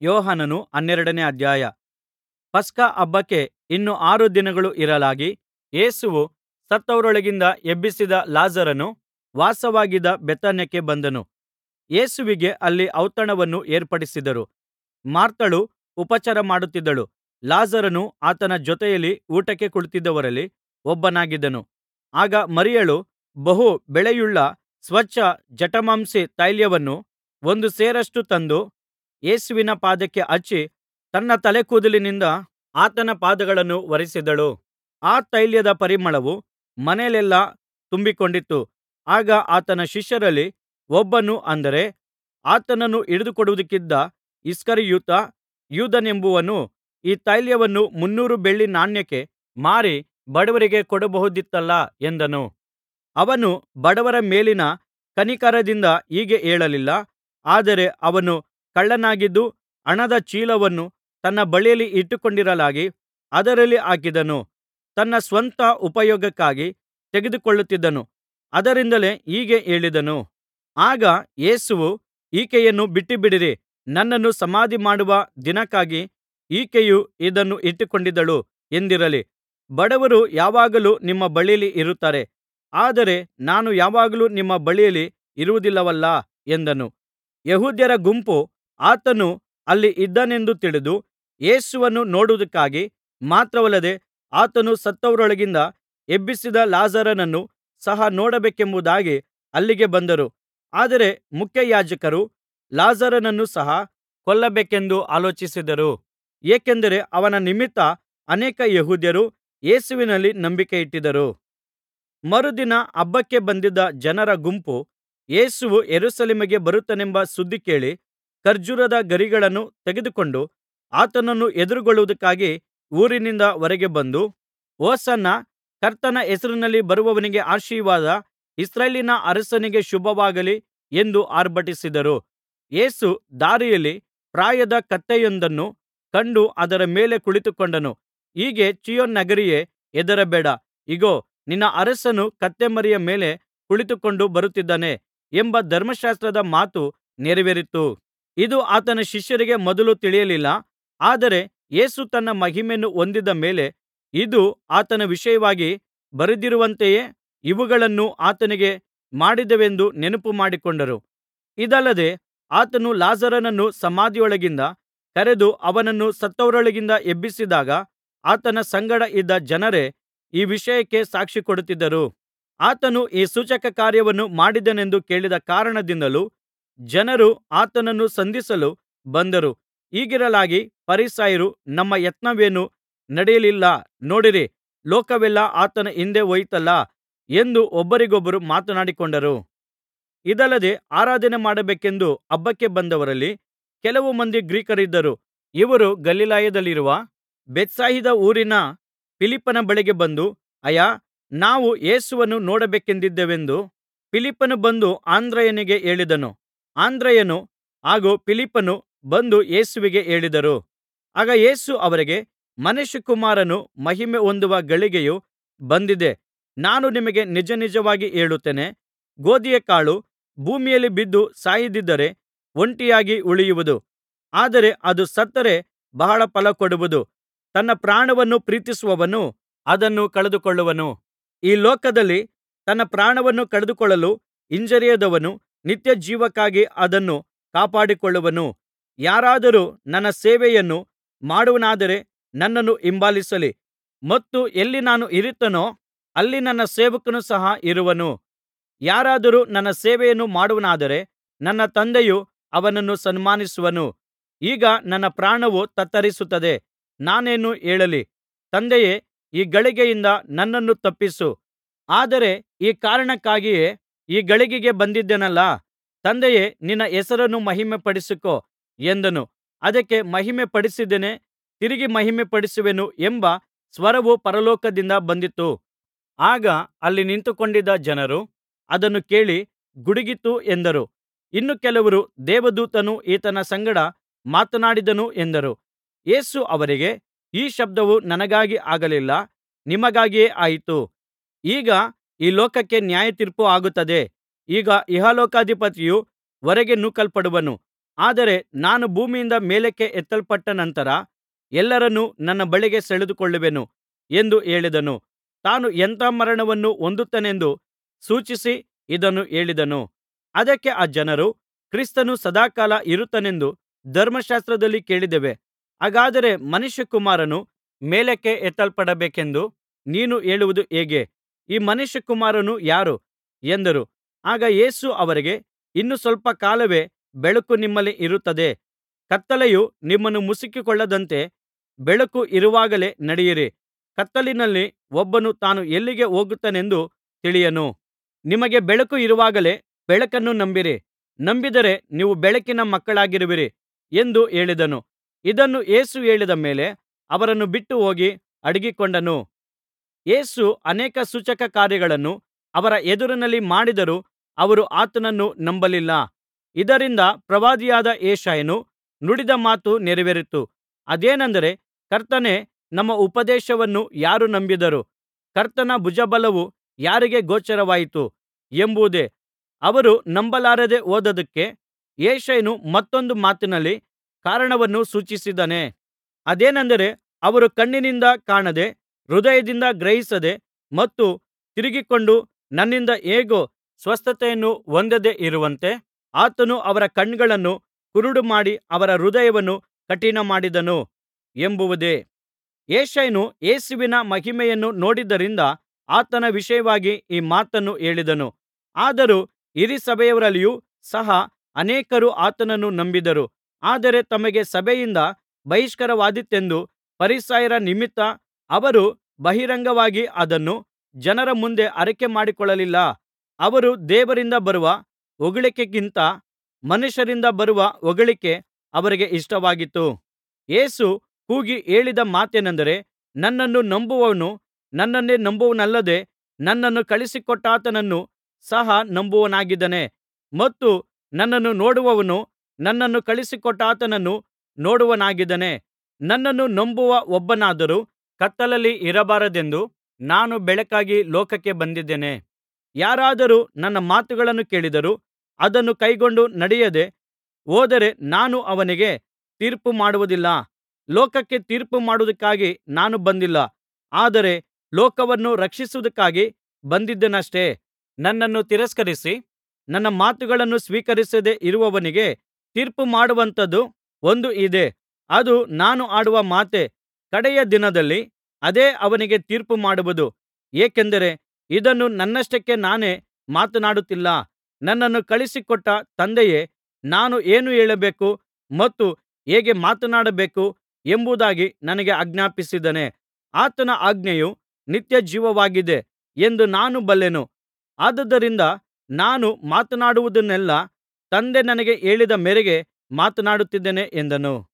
ಯೋಹಾನನು ಹನ್ನೆರಡನೇ ಅಧ್ಯಾಯ ಪಸ್ಕ ಹಬ್ಬಕ್ಕೆ ಇನ್ನು ಆರು ದಿನಗಳು ಇರಲಾಗಿ ಯೇಸುವು ಸತ್ತವರೊಳಗಿಂದ ಎಬ್ಬಿಸಿದ ಲಾಜರನು ವಾಸವಾಗಿದ್ದ ಬೇಥಾನ್ಯಕ್ಕೆ ಬಂದನು ಯೇಸುವಿಗೆ ಅಲ್ಲಿ ಔತಣವನ್ನು ಏರ್ಪಡಿಸಿದ್ದರು ಮಾರ್ಥಳು ಉಪಚಾರ ಮಾಡುತ್ತಿದ್ದಳು ಲಾಜರನು ಆತನ ಜೊತೆಯಲ್ಲಿ ಊಟಕ್ಕೆ ಕುಳಿತಿದ್ದವರಲ್ಲಿ ಒಬ್ಬನಾಗಿದ್ದನು ಆಗ ಮರಿಯಳು ಬಹು ಬೆಲೆಯುಳ್ಳ ಸ್ವಚ್ಛ ಜಟಾಮಾಂಸಿ ತೈಲವನ್ನು ಒಂದು ಸೇರಷ್ಟು ತಂದು ಯೇಸುವಿನ ಪಾದಕ್ಕೆ ಹಚ್ಚಿ ತನ್ನ ತಲೆಕೂದಲಿನಿಂದ ಆತನ ಪಾದಗಳನ್ನು ಒರೆಸಿದಳು ಆ ತೈಲದ ಪರಿಮಳವು ಮನೆಯಲ್ಲೆಲ್ಲಾ ತುಂಬಿಕೊಂಡಿತ್ತು ಆಗ ಆತನ ಶಿಷ್ಯರಲ್ಲಿ ಒಬ್ಬನು ಅಂದರೆ ಆತನನ್ನು ಹಿಡಿದುಕೊಡುವುದಕ್ಕಿದ್ದ ಇಸ್ಕರಿಯೋತ ಯೂದನೆಂಬುವನು ಈ ತೈಲವನ್ನು ಮುನ್ನೂರು ಬೆಳ್ಳಿ ನಾಣ್ಯಕ್ಕೆ ಮಾರಿ ಬಡವರಿಗೆ ಕೊಡಬಹುದಿತ್ತಲ್ಲಾ ಎಂದನು ಅವನು ಬಡವರ ಮೇಲಿನ ಕನಿಕರದಿಂದ ಹೀಗೆ ಹೇಳಲಿಲ್ಲ ಆದರೆ ಅವನು ಕಳ್ಳನಾಗಿದ್ದು ಹಣದ ಚೀಲವನ್ನು ತನ್ನ ಬಳಿಯಲ್ಲಿ ಇಟ್ಟುಕೊಂಡಿರಲಾಗಿ ಅದರಲ್ಲಿ ಹಾಕಿದ್ದನ್ನು ತನ್ನ ಸ್ವಂತ ಉಪಯೋಗಕ್ಕಾಗಿ ತೆಗೆದುಕೊಳ್ಳುತ್ತಿದ್ದನು ಅದರಿಂದಲೇ ಹೀಗೆ ಹೇಳಿದನು ಆಗ ಯೇಸುವು ಈಕೆಯನ್ನು ಬಿಟ್ಟುಬಿಡಿರಿ ನನ್ನನ್ನು ಸಮಾಧಿಮಾಡುವ ದಿನಕ್ಕಾಗಿ ಈಕೆಯು ಇದನ್ನು ಇಟ್ಟುಕೊಂಡಿದ್ದಳು ಎಂದಿರಲಿ ಬಡವರು ಯಾವಾಗಲೂ ನಿಮ್ಮ ಬಳಿಯಲ್ಲಿ ಇರುತ್ತಾರೆ ಆದರೆ ನಾನು ಯಾವಾಗಲೂ ನಿಮ್ಮ ಬಳಿಯಲ್ಲಿ ಇರುವುದಿಲ್ಲವಲ್ಲಾ ಎಂದನು ಯೆಹೂದ್ಯರ ಗುಂಪು ಆತನು ಅಲ್ಲಿ ಇದ್ದಾನೆಂದು ತಿಳಿದು ಯೇಸುವನ್ನು ನೋಡುವುದಕ್ಕಾಗಿ ಮಾತ್ರವಲ್ಲದೆ ಆತನು ಸತ್ತವರೊಳಗಿಂದ ಎಬ್ಬಿಸಿದ ಲಾಜರನನ್ನು ಸಹ ನೋಡಬೇಕೆಂಬುದಾಗಿ ಅಲ್ಲಿಗೆ ಬಂದರು ಆದರೆ ಮುಖ್ಯಯಾಜಕರು ಲಾಜರನನ್ನು ಸಹ ಕೊಲ್ಲಬೇಕೆಂದು ಆಲೋಚಿಸಿದರು ಏಕೆಂದರೆ ಅವನ ನಿಮಿತ್ತ ಅನೇಕ ಯೆಹೂದ್ಯರು ಯೇಸುವಿನಲ್ಲಿ ನಂಬಿಕೆಯಿಟ್ಟಿದ್ದರು ಮರುದಿನ ಹಬ್ಬಕ್ಕೆ ಬಂದಿದ್ದ ಜನರ ಗುಂಪು ಯೇಸುವು ಯೆರೂಸಲೇಮಿಗೆ ಬರುತ್ತಾನೆಂಬ ಸುದ್ದಿ ಕೇಳಿ ಖರ್ಜೂರದ ಗರಿಗಳನ್ನು ತೆಗೆದುಕೊಂಡು ಆತನನ್ನು ಎದುರುಗೊಳ್ಳುವುದಕ್ಕಾಗಿ ಊರಿನಿಂದ ಹೊರಗೆ ಬಂದು ಹೊಸನ್ನ ಕರ್ತನ ಹೆಸರಿನಲ್ಲಿ ಬರುವವನಿಗೆ ಆಶೀರ್ವಾದ ಇಸ್ರಾಯೇಲಿನ ಅರಸನಿಗೆ ಶುಭವಾಗಲಿ ಎಂದು ಆರ್ಭಟಿಸಿದರು ಯೇಸು ದಾರಿಯಲ್ಲಿ ಪ್ರಾಯದ ಕತ್ತೆಯೊಂದನ್ನು ಕಂಡು ಅದರ ಮೇಲೆ ಕುಳಿತುಕೊಂಡನು ಹೀಗೆ ಚೀಯೋನ್ ನಗರಿಯೇ ಹೆದರಬೇಡ ಇಗೋ ನಿನ್ನ ಅರಸನು ಕತ್ತೆಮರಿಯ ಮೇಲೆ ಕುಳಿತುಕೊಂಡು ಬರುತ್ತಿದ್ದಾನೆ ಎಂಬ ಧರ್ಮಶಾಸ್ತ್ರದ ಮಾತು ನೆರವೇರಿತು ಇದು ಆತನ ಶಿಷ್ಯರಿಗೆ ಮೊದಲು ತಿಳಿಯಲಿಲ್ಲ ಆದರೆ ಯೇಸು ತನ್ನ ಮಹಿಮೆಯನ್ನು ಹೊಂದಿದ ಮೇಲೆ ಇದು ಆತನ ವಿಷಯವಾಗಿ ಬರೆದಿರುವಂತೆಯೇ ಇವುಗಳನ್ನು ಆತನಿಗೆ ಮಾಡಿದೆವೆಂದು ನೆನಪುಮಾಡಿಕೊಂಡರು ಇದಲ್ಲದೆ ಆತನು ಲಾಜರನನ್ನು ಸಮಾಧಿಯೊಳಗಿಂದ ಕರೆದು ಅವನನ್ನು ಸತ್ತವರೊಳಗಿಂದ ಎಬ್ಬಿಸಿದಾಗ ಆತನ ಸಂಗಡ ಇದ್ದ ಜನರೇ ಈ ವಿಷಯಕ್ಕೆ ಸಾಕ್ಷಿಕೊಡುತ್ತಿದ್ದರು ಆತನು ಈ ಸೂಚಕಕಾರ್ಯವನ್ನು ಮಾಡಿದನೆಂದು ಕೇಳಿದ ಕಾರಣದಿಂದಲೂ ಜನರು ಆತನನ್ನು ಸಂಧಿಸಲು ಬಂದರು ಹೀಗಿರಲಾಗಿ ಫರಿಸಾಯರು ನಮ್ಮ ಯತ್ನವೇನೂ ನಡೆಯಲಿಲ್ಲ ನೋಡಿರಿ ಲೋಕವೆಲ್ಲಾ ಆತನ ಹಿಂದೆ ಹೋಯಿತಲ್ಲಾ ಎಂದು ಒಬ್ಬರಿಗೊಬ್ಬರು ಮಾತನಾಡಿಕೊಂಡರು ಇದಲ್ಲದೆ ಆರಾಧನೆ ಮಾಡಬೇಕೆಂದು ಹಬ್ಬಕ್ಕೆ ಬಂದವರಲ್ಲಿ ಕೆಲವು ಮಂದಿ ಗ್ರೀಕರಿದ್ದರು ಇವರು ಗಲಿಲಾಯದಲ್ಲಿರುವ ಬೇತ್ಸಾಯಿದ ಊರಿನ ಫಿಲಿಪ್ಪನ ಬಳಿಗೆ ಬಂದು ಅಯ್ಯಾ ನಾವು ಯೇಸುವನ್ನು ನೋಡಬೇಕೆಂದಿದ್ದೇವೆಂದು ಫಿಲಿಪ್ಪನು ಬಂದು ಅಂದ್ರೆಯನಿಗೆ ಹೇಳಿದನು ಅಂದ್ರೆಯನು ಹಾಗೂ ಫಿಲಿಪ್ಪನು ಬಂದು ಯೇಸುವಿಗೆ ಹೇಳಿದರು ಆಗ ಯೇಸು ಅವರಿಗೆ ಮನುಷ್ಯಕುಮಾರನು ಮಹಿಮೆ ಹೊಂದುವ ಗಳಿಗೆಯು ಬಂದಿದೆ ನಾನು ನಿಮಗೆ ನಿಜನಿಜವಾಗಿ ಹೇಳುತ್ತೇನೆ ಗೋದಿಯ ಕಾಳು ಭೂಮಿಯಲ್ಲಿ ಬಿದ್ದು ಸಾಯದಿದ್ದರೆ ಒಂಟಿಯಾಗಿ ಉಳಿಯುವುದು ಆದರೆ ಅದು ಸತ್ತರೆ ಬಹಳ ಫಲಕೊಡುವುದು ತನ್ನ ಪ್ರಾಣವನ್ನು ಪ್ರೀತಿಸುವವನು ಅದನ್ನು ಕಳೆದುಕೊಳ್ಳುವನು ಈ ಲೋಕದಲ್ಲಿ ತನ್ನ ಪ್ರಾಣವನ್ನು ಕಳೆದುಕೊಳ್ಳಲು ಹಿಂಜರಿಯದವನು ನಿತ್ಯಜೀವಕ್ಕಾಗಿ ಅದನ್ನು ಕಾಪಾಡಿಕೊಳ್ಳುವನು ಯಾರಾದರೂ ನನ್ನ ಸೇವೆಯನ್ನು ಮಾಡುವವನಾದರೆ ನನ್ನನ್ನು ಹಿಂಬಾಲಿಸಲಿ ಮತ್ತು ಎಲ್ಲಿ ನಾನು ಇರುತ್ತೇನೋ ಅಲ್ಲಿ ನನ್ನ ಸೇವಕನು ಸಹ ಇರುವನು ಯಾರಾದರೂ ನನ್ನ ಸೇವೆಯನ್ನು ಮಾಡುವವನಾದರೆ ನನ್ನ ತಂದೆಯು ಅವನನ್ನು ಸನ್ಮಾನಿಸುವನು ಈಗ ನನ್ನ ಪ್ರಾಣವು ತತ್ತರಿಸುತ್ತದೆ ನಾನೇನು ಹೇಳಲಿ ತಂದೆಯೇ ಈ ಗಳಿಗೆಯಿಂದ ನನ್ನನ್ನು ತಪ್ಪಿಸು ಆದರೆ ಈ ಕಾರಣಕ್ಕಾಗಿಯೇ ಈ ಗಳಿಗೆಗೆ ಬಂದಿದ್ದೇನಲ್ಲಾ ತಂದೆಯೇ ನಿನ್ನ ಹೆಸರನ್ನು ಮಹಿಮೆಪಡಿಸಿಕೋ ಎಂದನು ಅದಕ್ಕೆ ಮಹಿಮೆಪಡಿಸಿದ್ದೇನೆ ತಿರುಗಿ ಮಹಿಮೆಪಡಿಸುವೆನು ಎಂಬ ಸ್ವರವು ಪರಲೋಕದಿಂದ ಬಂದಿತು ಆಗ ಅಲ್ಲಿ ನಿಂತುಕೊಂಡಿದ್ದ ಜನರು ಅದನ್ನು ಕೇಳಿ ಗುಡುಗಿತು ಎಂದರು ಇನ್ನು ಕೆಲವರು ದೇವದೂತನು ಈತನ ಸಂಗಡ ಮಾತನಾಡಿದನು ಎಂದರು ಯೇಸು ಅವರಿಗೆ ಈ ಶಬ್ದವು ನನಗಾಗಿ ಆಗಲಿಲ್ಲ ನಿಮಗಾಗಿಯೇ ಆಯಿತು ಈಗ ಈ ಲೋಕಕ್ಕೆ ನ್ಯಾಯತೀರ್ಪು ಆಗುತ್ತದೆ ಈಗ ಇಹಲೋಕಾಧಿಪತಿಯು ಹೊರಗೆ ನೂಕಲ್ಪಡುವನು ಆದರೆ ನಾನು ಭೂಮಿಯಿಂದ ಮೇಲಕ್ಕೆ ಎತ್ತಲ್ಪಟ್ಟ ನಂತರ ಎಲ್ಲರನ್ನೂ ನನ್ನ ಬಳಿಗೆ ಸೆಳೆದುಕೊಳ್ಳುವೆನು ಎಂದು ಹೇಳಿದನು ತಾನು ಎಂಥಾ ಮರಣವನ್ನು ಹೊಂದುತ್ತಾನೆಂದು ಸೂಚಿಸಿ ಇದನ್ನು ಹೇಳಿದನು ಅದಕ್ಕೆ ಆ ಜನರು ಕ್ರಿಸ್ತನು ಸದಾಕಾಲ ಇರುತ್ತಾನೆಂದು ಧರ್ಮಶಾಸ್ತ್ರದಲ್ಲಿ ಕೇಳಿದ್ದೇವೆ ಹಾಗಾದರೆ ಮನುಷ್ಯಕುಮಾರನು ಮೇಲಕ್ಕೆ ಎತ್ತಲ್ಪಡಬೇಕೆಂದು ನೀನು ಹೇಳುವುದು ಹೇಗೆ ಈ ಮನುಷ್ಯಕುಮಾರನು ಯಾರು ಎಂದರು ಆಗ ಯೇಸು ಅವರಿಗೆ ಇನ್ನು ಸ್ವಲ್ಪ ಕಾಲವೇ ಬೆಳಕು ನಿಮ್ಮಲ್ಲಿ ಇರುತ್ತದೆ ಕತ್ತಲೆಯು ನಿಮ್ಮನ್ನು ಮುಸುಕಿಕೊಳ್ಳದಂತೆ ಬೆಳಕು ಇರುವಾಗಲೇ ನಡೆಯಿರಿ ಕತ್ತಲಿನಲ್ಲಿ ಒಬ್ಬನು ತಾನು ಎಲ್ಲಿಗೆ ಹೋಗುತ್ತಾನೆಂದು ತಿಳಿಯನು ನಿಮಗೆ ಬೆಳಕು ಇರುವಾಗಲೇ ಬೆಳಕನ್ನು ನಂಬಿರಿ ನಂಬಿದರೆ ನೀವು ಬೆಳಕಿನ ಮಕ್ಕಳಾಗಿರುವಿರಿ ಎಂದು ಹೇಳಿದನು ಇದನ್ನು ಯೇಸು ಹೇಳಿದ ಮೇಲೆ ಅವರನ್ನು ಬಿಟ್ಟು ಹೋಗಿ ಅಡಗಿಕೊಂಡನು ಯೇಸು ಅನೇಕ ಸೂಚಕಕಾರ್ಯಗಳನ್ನು ಅವರ ಎದುರಿನಲ್ಲಿ ಮಾಡಿದರೂ ಅವರು ಆತನನ್ನು ನಂಬಲಿಲ್ಲ ಇದರಿಂದ ಪ್ರವಾದಿಯಾದ ಯೆಶಾಯನು ನುಡಿದ ಮಾತು ನೆರವೇರಿತು ಅದೇನೆಂದರೆ ಕರ್ತನೇ ನಮ್ಮ ಉಪದೇಶವನ್ನು ಯಾರು ನಂಬಿದರು ಕರ್ತನ ಭುಜಬಲವು ಯಾರಿಗೆ ಗೋಚರವಾಯಿತು ಎಂಬುದೇ ಅವರು ನಂಬಲಾರದೆ ಹೋದದ್ದಕ್ಕೆ ಯೆಶಾಯನು ಮತ್ತೊಂದು ಮಾತಿನಲ್ಲಿ ಕಾರಣವನ್ನು ಸೂಚಿಸಿದ್ದಾನೆ ಅದೇನೆಂದರೆ ಅವರು ಕಣ್ಣಿನಿಂದ ಕಾಣದೆ ಹೃದಯದಿಂದ ಗ್ರಹಿಸದೆ ಮತ್ತು ತಿರುಗಿಕೊಂಡು ನನ್ನಿಂದ ಹೇಗೂ ಸ್ವಸ್ಥತೆಯನ್ನು ಹೊಂದದೆ ಇರುವಂತೆ ಆತನು ಅವರ ಕಣ್ಣುಗಳನ್ನು ಕುರುಡುಮಾಡಿ ಅವರ ಹೃದಯವನ್ನು ಕಠಿಣಮಾಡಿದನು ಎಂಬುದೇ ಯೆಶಾಯನು ಯೇಸುವಿನ ಮಹಿಮೆಯನ್ನು ನೋಡಿದ್ದರಿಂದ ಆತನ ವಿಷಯವಾಗಿ ಈ ಮಾತನ್ನು ಹೇಳಿದನು ಆದರೂ ಹಿರೀಸಭೆಯವರಲ್ಲಿಯೂ ಸಹ ಅನೇಕರು ಆತನನ್ನು ನಂಬಿದರು ಆದರೆ ತಮಗೆ ಸಭೆಯಿಂದ ಬಹಿಷ್ಕಾರವಾದೀತೆಂದು ಫರಿಸಾಯರ ನಿಮಿತ್ತ ಅವರು ಬಹಿರಂಗವಾಗಿ ಅದನ್ನು ಜನರ ಮುಂದೆ ಅರಿಕೆಮಾಡಿಕೊಳ್ಳಲಿಲ್ಲ ಅವರು ದೇವರಿಂದ ಬರುವ ಹೊಗಳಿಕೆಗಿಂತ ಮನುಷ್ಯರಿಂದ ಬರುವ ಹೊಗಳಿಕೆ ಅವರಿಗೆ ಇಷ್ಟವಾಗಿತ್ತು ಯೇಸು ಕೂಗಿ ಹೇಳಿದ ಮಾತೇನೆಂದರೆ ನನ್ನನ್ನು ನಂಬುವವನು ನನ್ನನ್ನೇ ನಂಬುವನಲ್ಲದೆ ನನ್ನನ್ನು ಕಳುಹಿಸಿಕೊಟ್ಟಾತನನ್ನು ಸಹ ನಂಬುವವನಾಗಿದ್ದಾನೆ ಮತ್ತು ನನ್ನನ್ನು ನೋಡುವವನು ನನ್ನನ್ನು ಕಳುಹಿಸಿಕೊಟ್ಟಾತನನ್ನು ನೋಡುವವನಾಗಿದ್ದಾನೆ ನನ್ನನ್ನು ನಂಬುವ ಒಬ್ಬನಾದರೂ ಕತ್ತಲಲ್ಲಿ ಇರಬಾರದೆಂದು ನಾನು ಬೆಳಕಾಗಿ ಲೋಕಕ್ಕೆ ಬಂದಿದ್ದೇನೆ ಯಾರಾದರೂ ನನ್ನ ಮಾತುಗಳನ್ನು ಕೇಳಿದರೂ ಅದನ್ನು ಕೈಕೊಂಡು ನಡೆಯದೆ ಹೋದರೆ ನಾನು ಅವನಿಗೆ ತೀರ್ಪು ಮಾಡುವುದಿಲ್ಲ ಲೋಕಕ್ಕೆ ತೀರ್ಪು ಮಾಡುವುದಕ್ಕಾಗಿ ನಾನು ಬಂದಿಲ್ಲ ಆದರೆ ಲೋಕವನ್ನು ರಕ್ಷಿಸುವುದಕ್ಕಾಗಿ ಬಂದಿದ್ದೇನಷ್ಟೆ ನನ್ನನ್ನು ತಿರಸ್ಕರಿಸಿ ನನ್ನ ಮಾತುಗಳನ್ನು ಸ್ವೀಕರಿಸದೆ ಇರುವವನಿಗೆ ತೀರ್ಪು ಮಾಡುವಂಥದ್ದು ಒಂದು ಇದೆ ಅದು ನಾನು ಆಡುವ ಮಾತೇ ಕಡೆಯ ದಿನದಲ್ಲಿ ಅದೇ ಅವನಿಗೆ ತೀರ್ಪು ಮಾಡುವುದು ಏಕೆಂದರೆ ಇದನ್ನು ನನ್ನಷ್ಟಕ್ಕೆ ನಾನೇ ಮಾತನಾಡುತ್ತಿಲ್ಲ ನನ್ನನ್ನು ಕಳುಹಿಸಿಕೊಟ್ಟ ತಂದೆಯೇ ನಾನು ಏನು ಹೇಳಬೇಕು ಮತ್ತು ಹೇಗೆ ಮಾತನಾಡಬೇಕು ಎಂಬುದಾಗಿ ನನಗೆ ಆಜ್ಞಾಪಿಸಿದ್ದಾನೆ ಆತನ ಆಜ್ಞೆಯು ನಿತ್ಯಜೀವವಾಗಿದೆ ಎಂದು ನಾನು ಬಲ್ಲೆನು ಆದುದರಿಂದ ನಾನು ಮಾತನಾಡುವುದನ್ನೆಲ್ಲಾ ತಂದೆ ನನಗೆ ಹೇಳಿದ ಮೇರೆಗೆ ಮಾತನಾಡುತ್ತಿದ್ದೇನೆ ಎಂದನು